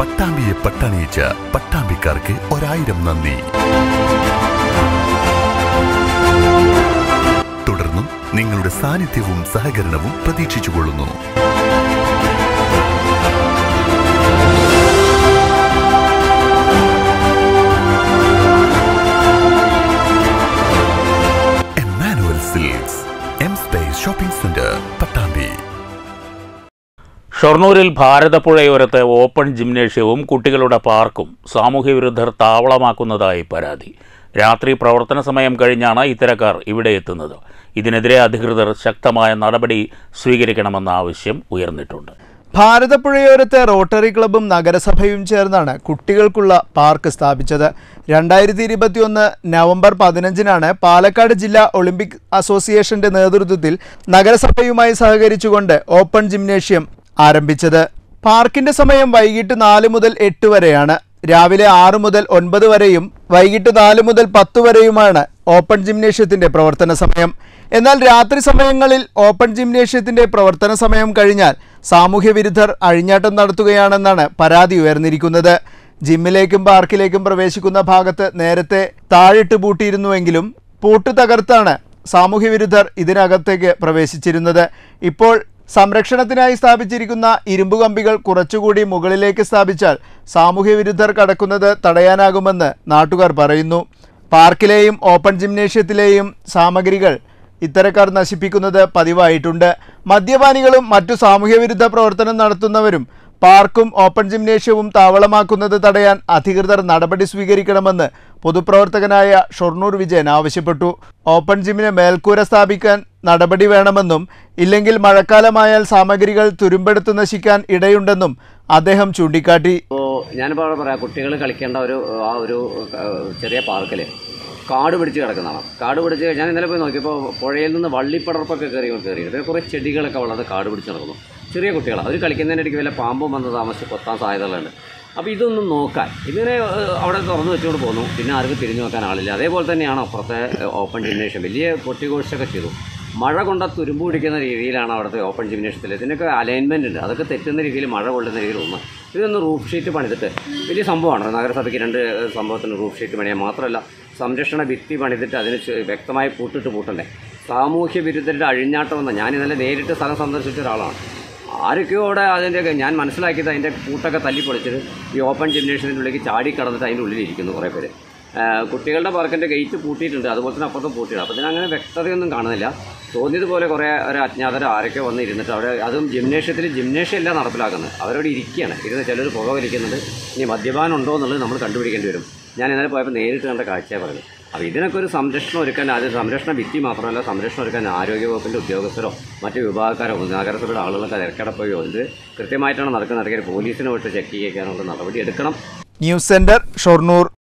പട്ടാമ്പിയെ പട്ടണിയിച്ച പട്ടാമ്പിക്കാർക്ക് ഒരായിരം നന്ദി തുടർന്നും നിങ്ങളുടെ സാന്നിധ്യവും സഹകരണവും പ്രതീക്ഷിച്ചുകൊള്ളുന്നു Emmanuel Silks M Space shopping centre Pattambi ഷൊർണൂരിൽ ഭാരതപ്പുഴയോരത്ത് ഓപ്പൺ ജിംനേഷ്യവും കുട്ടികളുടെ പാർക്കും സാമൂഹ്യ വിരുദ്ധർ താവളമാക്കുന്നതായി പരാതി രാത്രി പ്രവർത്തന സമയം കഴിഞ്ഞാണ് ഇത്തരക്കാർ ഇവിടെ എത്തുന്നത് ഇതിനെതിരെ അധികൃതർ ശക്തമായ നടപടി സ്വീകരിക്കണമെന്ന ആവശ്യം ഉയർന്നിട്ടുണ്ട് ഭാരതപ്പുഴയോരത്തെ റോട്ടറി ക്ലബ്ബും നഗരസഭയും ചേർന്നാണ് കുട്ടികൾക്കുള്ള പാർക്ക് സ്ഥാപിച്ചത് രണ്ടായിരത്തി ഇരുപത്തിയൊന്ന് നവംബർ പതിനഞ്ചിനാണ് പാലക്കാട് ജില്ലാ ഒളിമ്പിക് അസോസിയേഷന്റെ നേതൃത്വത്തിൽ നഗരസഭയുമായി സഹകരിച്ചുകൊണ്ട് ഓപ്പൺ ജിംനേഷ്യം ആരംഭിച്ചത് പാർക്കിന്റെ സമയം വൈകിട്ട് നാല് മുതൽ എട്ട് വരെയാണ് രാവിലെ ആറ് മുതൽ ഒൻപത് വരെയും വൈകിട്ട് നാല് മുതൽ പത്ത് വരെയുമാണ് ഓപ്പൺ ജിംനേഷ്യത്തിന്റെ പ്രവർത്തന സമയം എന്നാൽ രാത്രി സമയങ്ങളിൽ ഓപ്പൺ ജിംനേഷ്യത്തിന്റെ പ്രവർത്തന സമയം കഴിഞ്ഞാൽ സാമൂഹ്യ വിരുദ്ധർ അഴിഞ്ഞാട്ടം നടത്തുകയാണെന്നാണ് പരാതി ഉയർന്നിരിക്കുന്നത് ജിമ്മിലേക്കും പാർക്കിലേക്കും പ്രവേശിക്കുന്ന ഭാഗത്ത് നേരത്തെ താഴിട്ട് പൂട്ടിയിരുന്നുവെങ്കിലും പൂട്ട് തകർത്താണ് സാമൂഹ്യ വിരുദ്ധർ ഇതിനകത്തേക്ക് പ്രവേശിച്ചിരുന്നത് ഇപ്പോൾ സംരക്ഷണത്തിനായി സ്ഥാപിച്ചിരിക്കുന്ന ഇരുമ്പ് കമ്പികൾ കുറച്ചുകൂടി മുകളിലേക്ക് സ്ഥാപിച്ചാൽ സാമൂഹ്യ വിരുദ്ധർ കടക്കുന്നത് തടയാനാകുമെന്ന് നാട്ടുകാർ പറയുന്നു പാർക്കിലെയും ഓപ്പൺ ജിംനേഷ്യത്തിലെയും സാമഗ്രികൾ ഇത്തരക്കാർ നശിപ്പിക്കുന്നത് പതിവായിട്ടുണ്ട് മദ്യപാനികളും മറ്റു സാമൂഹ്യവിരുദ്ധ പ്രവർത്തനം നടത്തുന്നവരും പാർക്കും ഓപ്പൺ ജിംനേഷ്യവും താവളമാക്കുന്നത് തടയാൻ അധികൃതർ നടപടി സ്വീകരിക്കണമെന്ന് പൊതുപ്രവർത്തകനായ ഷൊർണൂർ വിജയൻ ആവശ്യപ്പെട്ടു ഓപ്പൺ ജിമ്മിന് മേൽക്കൂര സ്ഥാപിക്കാൻ നടപടി വേണമെന്നും ഇല്ലെങ്കിൽ മഴക്കാലമായാൽ സാമഗ്രികൾ തുരുമ്പെടുത്ത് നശിക്കാൻ ഇടയുണ്ടെന്നും അദ്ദേഹം ചൂണ്ടിക്കാട്ടി ഇപ്പോൾ ഞാനിപ്പോൾ അവിടെ പറയാം കുട്ടികൾ കളിക്കേണ്ട ഒരു ആ ഒരു ഏഹ്, ചെറിയ പാർക്കിൽ കാട് പിടിച്ച് കിടക്കുന്നതാണ് കാട് പിടിച്ച് ഞാൻ ഇന്നലെ പോയി നോക്കിയപ്പോൾ പുഴയിൽ നിന്ന് വള്ളിപ്പടർപ്പൊക്കെ കയറി കയറി പിന്നെ കുറേ ചെടികളൊക്കെ വളർന്ന് കാട് പിടിച്ച് നടക്കുന്നു ചെറിയ കുട്ടികളാണ് അവർ കളിക്കുന്നതിനിടയ്ക്ക് വല്ല പാമ്പും വന്ന് താമസിച്ച് കൊത്താൻ സാധ്യതകളുണ്ട് അപ്പോൾ ഇതൊന്നും നോക്കാൻ ഇതിനെ ഏഹ്, അവിടെ തുറന്നു വെച്ചുകൊണ്ട് പോന്നു പിന്നെ ആർക്കും തിരിഞ്ഞു നോക്കാൻ ആളില്ല അതേപോലെ തന്നെയാണ് അപ്പുറത്തെ ഏഹ്, ഓപ്പൺ ജിംനേഷ്യം വലിയ പൊട്ടിഘോഷമൊക്കെ ചെയ്തു മഴ കൊണ്ട തുരുമ്പ് പിടിക്കുന്ന രീതിയിലാണ് അവിടുത്തെ ഓപ്പൺ ജിംനേഷ്യത്തിൽ ഇതിനൊക്കെ അലൈൻമെൻ്റ് ഉണ്ട് അതൊക്കെ തെറ്റുന്ന രീതിയിൽ മഴ കൊള്ളുന്ന രീതിയിൽ ഒന്ന് ഇതൊന്ന് റൂഫ് ഷീറ്റ് പണിതിട്ട് വലിയ സംഭവമാണ് നഗരസഭയ്ക്ക് രണ്ട് ഏഹ്, സംഭവത്തിന് റൂഫ് ഷീറ്റ് പണിയാൻ മാത്രമല്ല സംരക്ഷണ ഭിത്തി പണിതിട്ട് അതിന് ചെ- വ്യക്തമായി പൂട്ടിട്ട് പൂട്ടണ്ടേ സാമൂഹ്യ വിരുദ്ധരുടെ അഴിഞ്ഞാട്ടം എന്ന ഞാൻ ഇന്നലെ നേരിട്ട് സ്ഥലം സന്ദർശിച്ച ഒരാളാണ് ആരൊക്കെയോ അവിടെ അതിൻ്റെ ഞാൻ മനസ്സിലാക്കിയത് അതിൻ്റെ കൂട്ടൊക്കെ തല്ലിപ്പൊളിച്ചത് ഈ ഓപ്പൺ ജിംനേഷ്യത്തിൻ്റെ ഉള്ളിലേക്ക് ചാടി കടന്നിട്ട് അതിൻ്റെ ഉള്ളിലിരിക്കുന്നു കുറേ പേര് ആ, കുട്ടികളുടെ പാർക്കിൻ്റെ ഗേറ്റ് പൂട്ടിയിട്ടുണ്ട് അതുപോലെ തന്നെ അപ്പുറത്തും പൂട്ടിയിട്ടുണ്ട് അപ്പോൾ ഇതിനങ്ങനെ വ്യക്തതയൊന്നും കാണുന്നില്ല തോന്നിയതുപോലെ കുറേ ഒരു അജ്ഞാതർ ആരൊക്കെ വന്ന് ഇരുന്നിട്ട് അവിടെ അതും ജിംനേഷ്യത്തിൽ ജിംനേഷ്യം അല്ല നടപ്പിലാക്കുന്നത് അവരവിടെ ഇരിക്കുകയാണ് ഇരുന്ന് ചിലർ പുക വലിക്കുന്നുണ്ട് ഇനി മദ്യപാനം ഉണ്ടോ എന്നുള്ളത് നമ്മൾ കണ്ടുപിടിക്കേണ്ടി വരും ഞാൻ ഇന്നലെ പോയപ്പോൾ നേരിട്ട് കണ്ട കാഴ്ചയാണ് പറഞ്ഞത് അപ്പോൾ ഇതിനൊക്കെ ഒരു സംരക്ഷണം ഒരുക്കാൻ അത് സംരക്ഷണ ഭിത്തി മാത്രമല്ല സംരക്ഷണം ഒരുക്കാൻ ആരോഗ്യവകുപ്പിൻ്റെ ഉദ്യോഗസ്ഥരോ മറ്റ് വിഭാഗക്കാരോ നഗരസഭയുടെ ആളുകളൊക്കെ തിരക്കടപ്പോയോ ഇത് കൃത്യമായിട്ടാണ് നടക്കുന്നത് അല്ലെങ്കിൽ പോലീസിനെ വിട്ട് ചെക്ക് ചെയ്യിക്കാനുള്ള നടപടി എടുക്കണം ന്യൂസ് സെന്റർ ഷൊർണൂർ